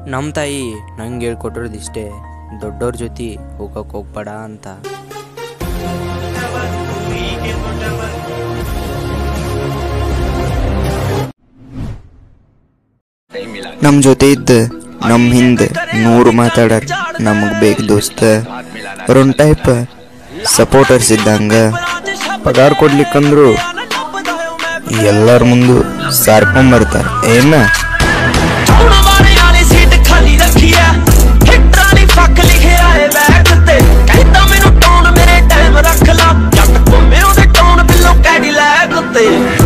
ನಮ್ಮ ತಾಯಿ ನಂಗೆ ಹೇಳ್ಕೊಟ್ಟಿರೋದು ಇಷ್ಟೇ ದೊಡ್ಡವ್ರ ಜೊತೆ ಹೋಗಕ್ಕೆ ಹೋಗ್ಬೇಡ ಅಂತ ನಮ್ಮ ಜೊತೆ ಇದ್ದ ನಮ್ಮ ಹಿಂದೆ ನೂರು ಮಾತಾಡರ್ ನಮಗೆ ಬೇಕು ದೋಸ್ತ ಅವ್ರೊಂದು ಟೈಪ್ ಸಪೋರ್ಟರ್ಸ್ ಇದ್ದಂಗ ಪಗಾರ ಕೊಡ್ಲಿಕ್ಕಂದ್ರು ಎಲ್ಲರ ಮುಂದು ಸಾರ್ಕೊಂಬರ್ತಾರೆ ಏನ ਹੁਣ ਵਾਲੇ ਵਾਲੀ ਸੀਟ ਖਾਲੀ ਰੱਖੀ ਐ ਹਿੱਟਰਾਂ ਦੀ ਫੱਕ ਲਿਖਿਆ ਏ ਬੈਕ ਤੇ ਕਹਿੰਦਾ ਮੈਨੂੰ ਟੌਨ ਮੇਰੇ ਟਾਈਮ ਰੱਖ ਲਾ ਜੱਟ ਘੁੰਮੇ ਉਹਦੇ ਟੌਨ ਬਿੱਲੋ ਕੈਡੀਲੈਕ ਉੱਤੇ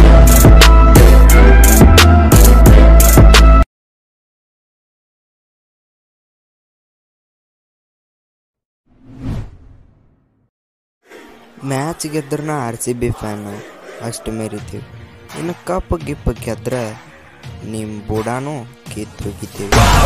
ಮ್ಯಾಚ್ ಗೆದ್ರೆ ನಾ ಆರ್ ಸಿ ಬಿ ಫ್ಯಾನ್ ಅಷ್ಟು ಮೆರಿತೀವಿ ಇನ್ನು ಕಪ್ ಗಿಪ್ ಗೆದ್ರೆ ನಿಮ್ಮ ಬುಡಾನು ಕಿತ್ತೋಗಿದ್ದೀವಿ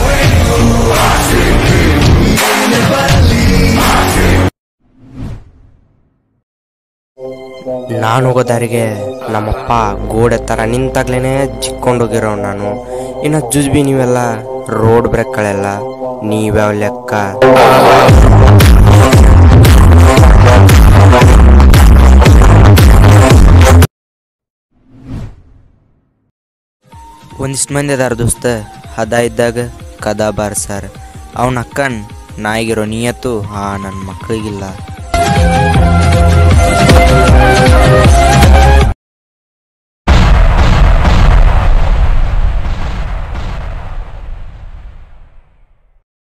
ನಾನು ಹೋಗೋ ದಾರಿಗೆ ನಮ್ಮಪ್ಪ ಗೋಡೆ ಥರ ನಿಂತಾಗ್ಲೇ ಜಿಕ್ಕೊಂಡೋಗಿರೋ ನಾನು ಇನ್ನು ಜುಜ್ಬಿ ನೀವೆಲ್ಲ ರೋಡ್ ಬ್ರೇಕ್ಗಳೆಲ್ಲ ನೀವ್ಯಾವ ಲೆಕ್ಕ ಒಂದಿಷ್ಟು ಮಂದಿ ಅದಾರ ದೋಸ್ತ ಹದ ಇದ್ದಾಗ ಕದ ಬಾರ್ಸಾರ ಅವನ ಅಕ್ಕನ್ ನಾಯಿಗಿರೋ ನಿಯತ್ತು ಹಾ ನನ್ನ ಮಕ್ಕಳಿಗಿಲ್ಲ